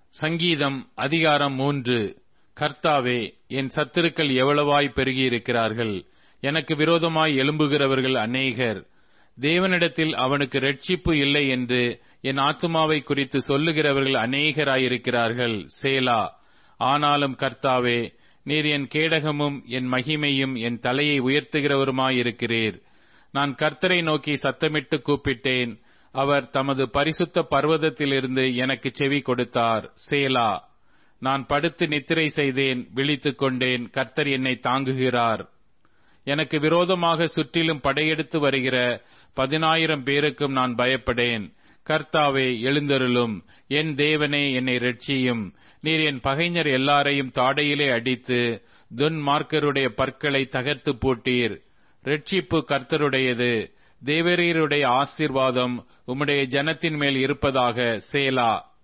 சங்கீதம் அதிகாரம் மூன்று கர்த்தாவே என் சத்துருக்கள் எவ்வளவாய் பெருகியிருக்கிறார்கள் எனக்கு விரோதமாய் எழும்புகிறவர்கள் அநேகர் தேவனிடத்தில் அவனுக்கு ரட்சிப்பு இல்லை என்று என் ஆத்துமாவை குறித்து சொல்லுகிறவர்கள் அநேகராயிருக்கிறார்கள் சேலா ஆனாலும் கர்த்தாவே நீர் என் கேடகமும் என் மகிமையும் என் தலையை உயர்த்துகிறவருமாயிருக்கிறீர் நான் கர்த்தரை நோக்கி சத்தமிட்டு கூப்பிட்டேன் அவர் தமது பரிசுத்த பர்வதத்திலிருந்து எனக்கு செவி கொடுத்தார் சேலா நான் படுத்து நித்திரை செய்தேன் விழித்துக் கொண்டேன் கர்த்தர் என்னை தாங்குகிறார் எனக்கு விரோதமாக சுற்றிலும் படையெடுத்து வருகிற பதினாயிரம் பேருக்கும் நான் பயப்படேன் கர்த்தாவே எழுந்தருளும் என் தேவனே என்னை ரட்சியும் நீர் என் பகைஞர் எல்லாரையும் தாடையிலே அடித்து துன்மார்க்கருடைய பற்களை தகர்த்து போட்டீர் ரட்சிப்பு கர்த்தருடையது தேவரீருடைய ஆசீர்வாதம் உம்முடைய ஜனத்தின் மேல் இருப்பதாக சேலா